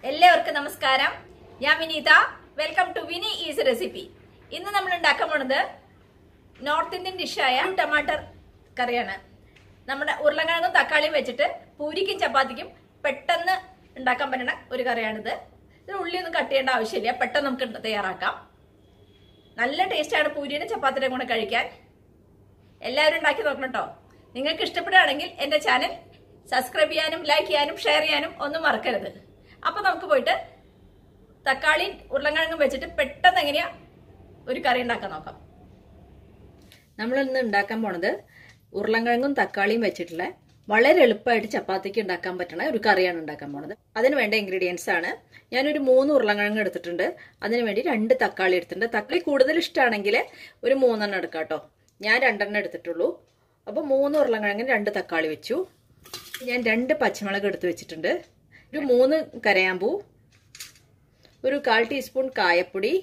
എല്ലാവർക്കും നമസ്കാരം ഞാൻ Vineetha welcome to Vini's recipe ഇന്ന് നമ്മൾ ഉണ്ടാക്കാൻ പോണത് നോർത്ത് ഇന്ത്യൻ ഡിഷായ ടമാട്ടർ കറിയാണ് നമ്മുടെ ഉരുളക്കിഴങ്ങും തക്കാളിയും വെച്ചിട്ട് പൂരിക്കും ചപ്പാത്തിക്കും പെട്ടെന്ന് ഉണ്ടാക്കാൻ പറ്റുന്ന ഒരു കറിയാണിത് ഇത് ഉള്ളിയൊന്നും കട്ട് ചെയ്യേണ്ട ആവശ്യമില്ല പെട്ടെന്ന് നമുക്ക് ഉണ്ട് തയ്യാറാക്കാം നല്ല ടേസ്റ്റാണ് പൂരിയുടെ ചപ്പാത്തിയുടെ കൂടെ കഴിക്കാൻ എല്ലാവരും ഉണ്ടാക്കി നോക്കണം കേട്ടോ നിങ്ങൾക്ക് ഇഷ്ടപ്പെടുകയാണെങ്കിൽ എൻ്റെ ചാനൽ സബ്സ്ക്രൈബ് ചെയ്യാനും ലൈക്ക് ചെയ്യാനും ഷെയർ ചെയ്യാനും ഒന്നും മറക്കരുത് അപ്പൊ നമുക്ക് പോയിട്ട് തക്കാളി ഉരുളക്കിഴങ്ങും വെച്ചിട്ട് പെട്ടെന്ന് എങ്ങനെയാ ഒരു കറി ഉണ്ടാക്കാൻ നോക്കാം നമ്മൾ ഇന്ന് ഉണ്ടാക്കാൻ പോണത് ഉരുളക്കിഴങ്ങും തക്കാളിയും വെച്ചിട്ടുള്ള വളരെ എളുപ്പമായിട്ട് ചപ്പാത്തിക്ക് ഉണ്ടാക്കാൻ പറ്റുന്ന ഒരു കറിയാണ് ഉണ്ടാക്കാൻ പോണത് അതിന് വേണ്ട ഇൻഗ്രീഡിയൻസ് ആണ് ഞാനൊരു മൂന്ന് ഉരുളക്കിഴങ്ങ് എടുത്തിട്ടുണ്ട് അതിന് വേണ്ടി രണ്ട് തക്കാളി എടുത്തിട്ടുണ്ട് തക്കാളി കൂടുതൽ ഇഷ്ടമാണെങ്കിൽ ഒരു മൂന്നെണ്ണം എടുക്കാം കേട്ടോ ഞാൻ രണ്ടെണ്ണം എടുത്തിട്ടുള്ളൂ അപ്പോൾ മൂന്ന് ഉരുളക്കിഴങ്ങിന് രണ്ട് തക്കാളി വെച്ചു ഞാൻ രണ്ട് പച്ചമുളക് എടുത്ത് വെച്ചിട്ടുണ്ട് ഒരു മൂന്ന് കരയാമ്പൂ ഒരു കാൽ ടീസ്പൂൺ കായപ്പൊടി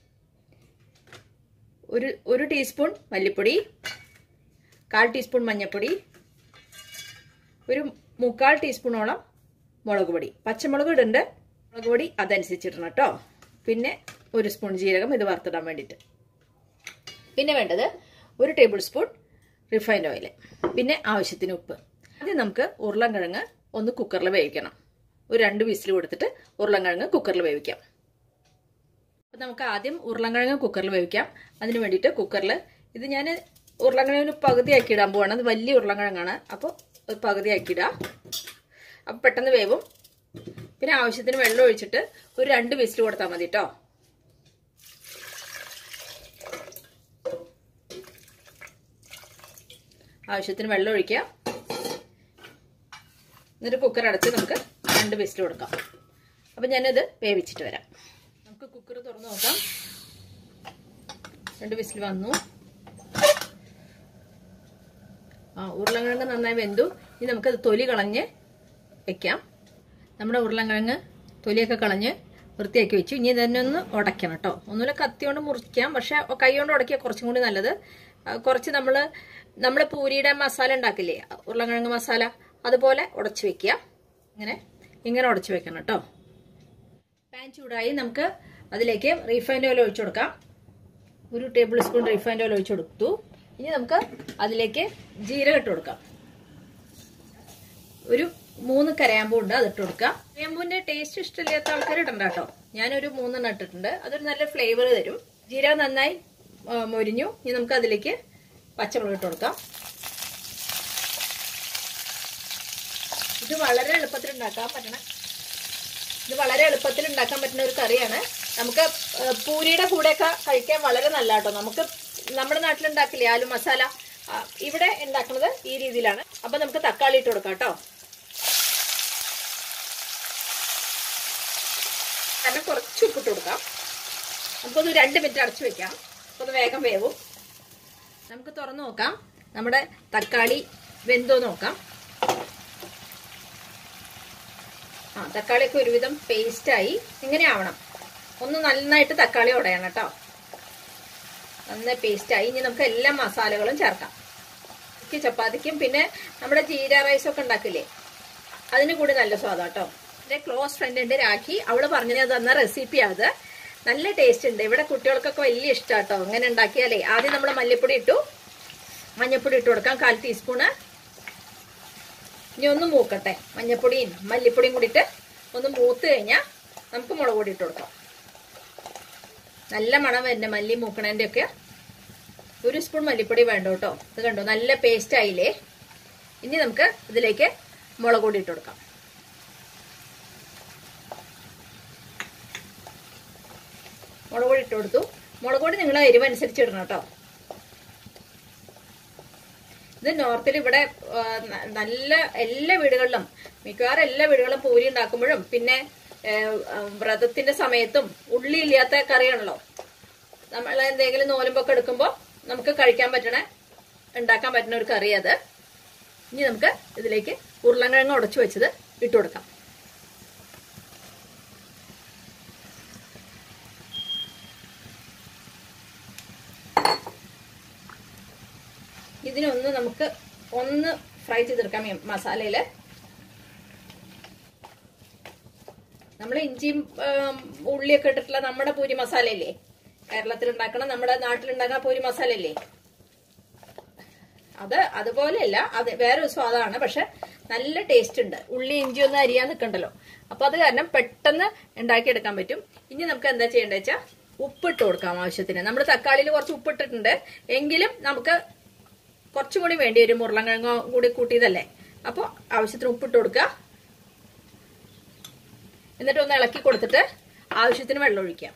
ഒരു ഒരു ടീസ്പൂൺ മല്ലിപ്പൊടി കാൽ ടീസ്പൂൺ മഞ്ഞൾപ്പൊടി ഒരു മുക്കാൽ ടീസ്പൂണോളം മുളക് പൊടി പച്ചമുളക് ഇടുന്നുണ്ട് മുളക് പൊടി അതനുസരിച്ചിടണം കേട്ടോ പിന്നെ ഒരു സ്പൂൺ ജീരകം ഇത് വറുത്തിടാൻ വേണ്ടിയിട്ട് പിന്നെ വേണ്ടത് ഒരു ടേബിൾ സ്പൂൺ റിഫൈൻഡ് ഓയിൽ പിന്നെ ആവശ്യത്തിന് ഉപ്പ് ആദ്യം നമുക്ക് ഉരുളൻകിഴങ്ങ് ഒന്ന് കുക്കറിൽ വേവിക്കണം ഒരു രണ്ട് വിസിൽ കൊടുത്തിട്ട് ഉരുളൻകിഴങ്ങ് കുക്കറിൽ വേവിക്കാം അപ്പം നമുക്ക് ആദ്യം ഉരുളൻകിഴങ്ങ് കുക്കറിൽ വേവിക്കാം അതിന് വേണ്ടിയിട്ട് കുക്കറിൽ ഇത് ഞാൻ ഉരുളൻകിഴങ്ങിന് പകുതി ആക്കി ഇടാൻ പോവാണ് അത് വലിയ ഉരുളൻകിഴങ്ങാണ് അപ്പോൾ ഒരു പകുതി ആക്കി ഇടാം അപ്പം പെട്ടെന്ന് വേവും പിന്നെ ആവശ്യത്തിന് വെള്ളം ഒഴിച്ചിട്ട് ഒരു രണ്ട് വിസിൽ കൊടുത്താൽ മതി കേട്ടോ ആവശ്യത്തിന് വെള്ളം ഒഴിക്കുക എന്നിട്ട് കുക്കർ അടച്ച് നമുക്ക് രണ്ട് വിസിൽ കൊടുക്കാം അപ്പം ഞാനത് വേവിച്ചിട്ട് വരാം നമുക്ക് കുക്കർ തുറന്ന് നോക്കാം രണ്ട് വിസിൽ വന്നു ആ ഉരുളക്കിഴങ്ങ് നന്നായി വെന്തു ഇനി നമുക്കത് തൊലി കളഞ്ഞ് വെക്കാം നമ്മുടെ ഉരുളക്കിഴങ്ങ് തൊലിയൊക്കെ കളഞ്ഞ് വൃത്തിയാക്കി വെച്ചു ഇനി തന്നെ ഒന്ന് ഉടയ്ക്കണം കേട്ടോ ഒന്നുമില്ല കത്തി കൊണ്ട് മുറിക്കാം പക്ഷെ കൈ കൊണ്ട് ഉടക്കിയാൽ കുറച്ചും കൂടി നല്ലത് കുറച്ച് നമ്മൾ നമ്മൾ പൂരിയുടെ മസാല ഉണ്ടാക്കില്ലേ ഉരുളക്കിഴങ്ങ് മസാല അതുപോലെ ഉടച്ചു വെക്കുക ഇങ്ങനെ ഇങ്ങനെ ഉടച്ചു വെക്കണം കേട്ടോ പാൻ ചൂടായി നമുക്ക് അതിലേക്ക് റീഫൈൻഡ് ഓയിൽ ഒഴിച്ചു കൊടുക്കാം ഒരു ടേബിൾ സ്പൂൺ റീഫൈൻഡ് ഓയിൽ ഒഴിച്ചു കൊടുത്തു ഇനി നമുക്ക് അതിലേക്ക് ജീരകം ഇട്ട് കൊടുക്കാം ഒരു മൂന്ന് കരയാമ്പൂ ഉണ്ട് അതിട്ട് കൊടുക്കാം കരയാമ്പൂവിന്റെ ടേസ്റ്റ് ഇഷ്ടമില്ലാത്ത ആൾക്കാർ ഇടണ്ട കേട്ടോ ഞാനൊരു മൂന്നെണ്ണം ഇട്ടിട്ടുണ്ട് അതൊരു നല്ല ഫ്ലേവർ തരും ജീരകം നന്നായി മൊരിഞ്ഞു ഇനി നമുക്ക് അതിലേക്ക് പച്ചമുളക് ഇട്ട് കൊടുക്കാം ഇത് വളരെ എളുപ്പത്തിൽ ഉണ്ടാക്കാൻ പറ്റണ ഇത് വളരെ എളുപ്പത്തിൽ ഉണ്ടാക്കാൻ പറ്റുന്ന ഒരു കറിയാണ് നമുക്ക് പൂരിയുടെ കൂടെയൊക്കെ കഴിക്കാൻ വളരെ നല്ല കേട്ടോ നമുക്ക് നമ്മുടെ നാട്ടിലുണ്ടാക്കില്ലേ ആലു മസാല ഇവിടെ ഉണ്ടാക്കുന്നത് ഈ രീതിയിലാണ് അപ്പൊ നമുക്ക് തക്കാളി ഇട്ട് കൊടുക്കാം കേട്ടോ കാരണം കുറച്ച് ഉപ്പിട്ട് കൊടുക്കാം നമുക്കൊന്ന് രണ്ട് മിനിറ്റ് അടച്ചു വെക്കാം അപ്പോൾ അത് വേഗം വേവും നമുക്ക് തുറന്നു നോക്കാം നമ്മുടെ തക്കാളി വെന്തോ നോക്കാം ആ തക്കാളിയൊക്കെ ഒരുവിധം പേസ്റ്റായി ഇങ്ങനെ ആവണം ഒന്ന് നന്നായിട്ട് തക്കാളി ഉടയണം കേട്ടോ നന്നായി പേസ്റ്റായി ഇനി നമുക്ക് എല്ലാ മസാലകളും ചേർക്കാം ചപ്പാത്തിക്കും പിന്നെ നമ്മുടെ ജീര റൈസ് ഒക്കെ ഉണ്ടാക്കില്ലേ അതിന് കൂടി നല്ല സ്വാദം കേട്ടോ എൻ്റെ ക്ലോസ് ഫ്രണ്ട് ഉണ്ട് രാഖി അവള് പറഞ്ഞു തന്ന റെസിപ്പി അത് നല്ല ടേസ്റ്റ് ഉണ്ട് ഇവിടെ കുട്ടികൾക്കൊക്കെ വലിയ ഇഷ്ടം കേട്ടോ ഇങ്ങനെ ഉണ്ടാക്കിയാലേ ആദ്യം നമ്മൾ മല്ലിപ്പൊടി ഇട്ടു മഞ്ഞപ്പൊടി ഇട്ട് കൊടുക്കാം കാൽ ടീസ്പൂണ് ഇനി ഒന്ന് മൂക്കട്ടെ മഞ്ഞപ്പൊടിയും മല്ലിപ്പൊടിയും കൂടിയിട്ട് ഒന്ന് മൂത്ത് കഴിഞ്ഞാൽ നമുക്ക് മുളക് പൊടി ഇട്ട് കൊടുക്കാം നല്ല മണം വരുന്ന മല്ലി മൂക്കണേൻ്റെ ഒക്കെ ഒരു സ്പൂൺ മല്ലിപ്പൊടി വേണ്ട കേട്ടോ ഇത് കണ്ടോ നല്ല പേസ്റ്റ് ആയില്ലേ ഇനി നമുക്ക് ഇതിലേക്ക് മുളക് പൊടി ഇട്ട് കൊടുക്കാം മുളക് പൊടി ഇട്ട് കൊടുത്തു മുളക് പൊടി നിങ്ങൾ എരിവ് അനുസരിച്ച് ഇടണം കേട്ടോ ഇത് നോർത്തിൽ ഇവിടെ നല്ല എല്ലാ വീടുകളിലും മിക്കവാറും എല്ലാ വീടുകളിലും പൂരി ഉണ്ടാക്കുമ്പോഴും പിന്നെ വ്രതത്തിന്റെ സമയത്തും ഉള്ളി ഇല്ലാത്ത കറിയാണല്ലോ നമ്മൾ എന്തെങ്കിലും നോലുമ്പൊക്കെ എടുക്കുമ്പോൾ നമുക്ക് കഴിക്കാൻ പറ്റണ ഉണ്ടാക്കാൻ പറ്റുന്ന ഒരു കറി അത് ഇനി നമുക്ക് ഇതിലേക്ക് ഉരുളൻകിഴങ്ങ് ഉടച്ചു വെച്ചത് ഇട്ട് കൊടുക്കാം ഇതിനൊന്ന് നമുക്ക് ഒന്ന് ഫ്രൈ ചെയ്തെടുക്കാം മസാലയിൽ നമ്മൾ ഇഞ്ചിയും ഉം, ഉള്ളിയൊക്കെ ഇട്ടിട്ടുള്ള നമ്മുടെ പൂരി മസാല ഇല്ലേ കേരളത്തിൽ ഉണ്ടാക്കണ നമ്മുടെ നാട്ടിലുണ്ടാക്കുന്ന പൂരി മസാല ഇല്ലേ അത് അതുപോലെയല്ല അത് വേറൊരു സ്വാദാണ് പക്ഷെ നല്ല ടേസ്റ്റ് ഉണ്ട് ഉള്ളി ഇഞ്ചി ഒന്നും അരിയാൻ നിൽക്കണ്ടല്ലോ അപ്പൊ അത് കാരണം പെട്ടെന്ന് ഉണ്ടാക്കിയെടുക്കാൻ പറ്റും ഇനി നമുക്ക് എന്താ ചെയ്യേണ്ടത് വെച്ചാൽ ഉപ്പിട്ട് കൊടുക്കാം ആവശ്യത്തിന് നമ്മൾ തക്കാളിയിൽ കുറച്ച് ഉപ്പിട്ടിട്ടുണ്ട് എങ്കിലും നമുക്ക് കുറച്ചും കൂടി വേണ്ടി വരും ഉരുളക്കിഴങ്ങ് കൂടി കൂട്ടിയതല്ലേ അപ്പോൾ ആവശ്യത്തിന് ഉപ്പിട്ട് കൊടുക്കുക എന്നിട്ട് ഒന്ന് ഇളക്കി കൊടുത്തിട്ട് ആവശ്യത്തിന് വെള്ളം ഒഴിക്കാം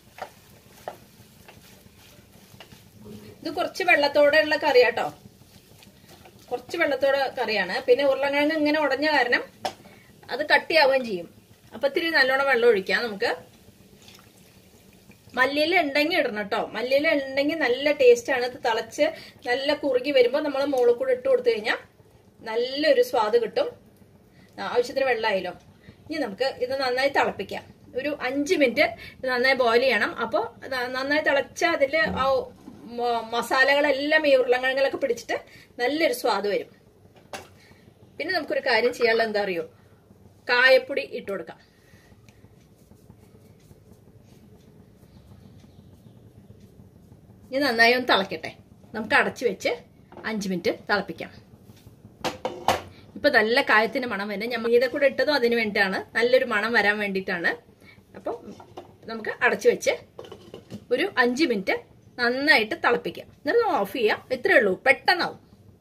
ഇത് കുറച്ച് വെള്ളത്തോടെ ഉള്ള കറിയാട്ടോ കുറച്ച് വെള്ളത്തോടെ കറിയാണ് പിന്നെ ഉരുളക്കിഴങ്ങ് ഇങ്ങനെ ഉടഞ്ഞ കാരണം അത് കട്ടിയാവുകയും ചെയ്യും അപ്പൊ ഇത്തിരി നല്ലോണം വെള്ളം ഒഴിക്കാം നമുക്ക് മല്ലിയില ഉണ്ടെങ്കിൽ ഇടണം കേട്ടോ മല്ലിയില ഉണ്ടെങ്കിൽ നല്ല ടേസ്റ്റ് ആണ് ഇത് തിളച്ച് നല്ല കുറുകി വരുമ്പോൾ നമ്മൾ മുകളിൽ കൂടെ ഇട്ട് കൊടുത്തു കഴിഞ്ഞാൽ നല്ലൊരു സ്വാദ് കിട്ടും ആ, ആവശ്യത്തിന് വെള്ളമായല്ലോ ഇനി നമുക്ക് ഇത് നന്നായി തിളപ്പിക്കാം ഒരു അഞ്ച് മിനിറ്റ് ഇത് നന്നായി ബോയിൽ ചെയ്യണം അപ്പോൾ നന്നായി തിളച്ച അതിൽ ആ മ- മസാലകളെല്ലാം ഈ ഉരുളക്കിഴങ്ങിലൊക്കെ പിടിച്ചിട്ട് നല്ലൊരു സ്വാദ് വരും പിന്നെ നമുക്കൊരു കാര്യം ചെയ്യാനുള്ള എന്താ അറിയോ കായപ്പൊടി ഇട്ട് കൊടുക്കാം ഇനി നന്നായി ഒന്ന് തിളക്കട്ടെ നമുക്ക് അടച്ചു വെച്ച് അഞ്ച് മിനിറ്റ് തിളപ്പിക്കാം ഇപ്പൊ നല്ല കായത്തിന്റെ മണം വരുന്നത് ഞാൻ മീത കൂടെ ഇട്ടതും അതിന് വേണ്ടിയിട്ടാണ് നല്ലൊരു മണം വരാൻ വേണ്ടിയിട്ടാണ് അപ്പം നമുക്ക് അടച്ചു വെച്ച് ഒരു അഞ്ച് മിനിറ്റ് നന്നായിട്ട് തിളപ്പിക്കാം എന്നിട്ട് ഓഫ് ചെയ്യാം ഇത്രയേ ഉള്ളൂ പെട്ടെന്നാവും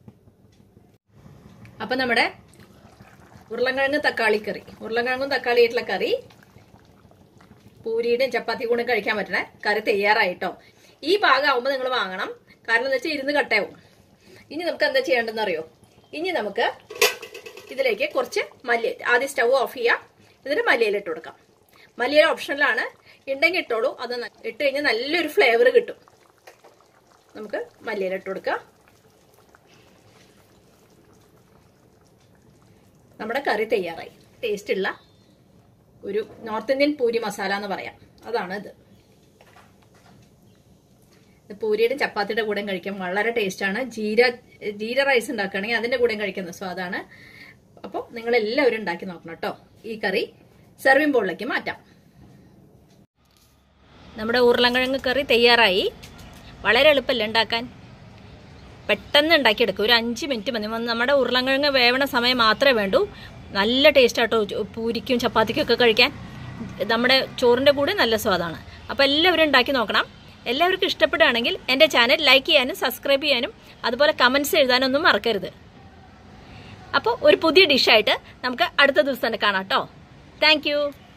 അപ്പൊ നമ്മുടെ ഉരുളക്കിഴങ്ങ് തക്കാളി കറി ഉരുളക്കിഴങ്ങും തക്കാളി ആയിട്ടുള്ള കറി പൂരിയുടെയും ചപ്പാത്തി കൂടെ കഴിക്കാൻ പറ്റണ കറി തയ്യാറായിട്ടോ ഈ ഭാഗം ആവുമ്പോൾ നിങ്ങൾ വാങ്ങണം കാരണം എന്താ വെച്ചാൽ ഇരുന്ന് കട്ടയാവും ഇനി നമുക്ക് എന്താ ചെയ്യേണ്ടതെന്ന് അറിയോ ഇനി നമുക്ക് ഇതിലേക്ക് കുറച്ച് മല്ലി ആദ്യം സ്റ്റവ് ഓഫ് ചെയ്യാം എന്നിട്ട് മല്ലിയില ഇട്ട് കൊടുക്കാം മല്ലിയില ഓപ്ഷനിലാണ് ഉണ്ടെങ്കിൽ ഇട്ടോളൂ അത് ന- ഇട്ട് കഴിഞ്ഞാൽ നല്ലൊരു ഫ്ലേവർ കിട്ടും നമുക്ക് മല്ലിയില ഇട്ട് കൊടുക്കാം നമ്മുടെ കറി തയ്യാറായി ടേസ്റ്റ് ഉള്ള ഒരു നോർത്ത് ഇന്ത്യൻ പൂരി മസാല എന്ന് പറയാം അതാണ് ഇത് ഇത് പൂരിയുടെ ചപ്പാത്തിയുടെ കൂടെ കഴിക്കാൻ വളരെ ടേസ്റ്റാണ് ജീര ജീര റൈസ് ഉണ്ടാക്കുകയാണെങ്കിൽ അതിന്റെ കൂടെ കഴിക്കുന്ന സ്വാദാണ് അപ്പോൾ നിങ്ങൾ എല്ലാവരും ഉണ്ടാക്കി നോക്കണം കേട്ടോ ഈ കറി സെർവിംഗ് ബോളിലേക്ക് മാറ്റാം നമ്മുടെ ഉരുളൻകിഴങ്ങ് കറി തയ്യാറായി വളരെ എളുപ്പമല്ലേ ഉണ്ടാക്കാൻ പെട്ടെന്ന് ഉണ്ടാക്കിയെടുക്കും ഒരു അഞ്ച് മിനിറ്റ് മതി നമ്മുടെ ഉരുളൻകിഴങ്ങ് വേവണ സമയം മാത്രമേ വേണ്ടൂ നല്ല ടേസ്റ്റ് ആട്ടോ ചോ- പൂരിക്കും ചപ്പാത്തിക്കും ഒക്കെ കഴിക്കാൻ നമ്മുടെ ചോറിൻ്റെ കൂടെ നല്ല സ്വാദാണ് അപ്പോൾ എല്ലാവരും ഉണ്ടാക്കി നോക്കണം എല്ലാവർക്കും ഇഷ്ടപ്പെടുകയാണെങ്കിൽ എൻ്റെ ചാനൽ ലൈക്ക് ചെയ്യാനും സബ്സ്ക്രൈബ് ചെയ്യാനും അതുപോലെ കമൻസ് എഴുതാനൊന്നും മറക്കരുത് അപ്പോൾ ഒരു പുതിയ ഡിഷായിട്ട് നമുക്ക് അടുത്ത ദിവസം തന്നെ കാണാം കേട്ടോ താങ്ക്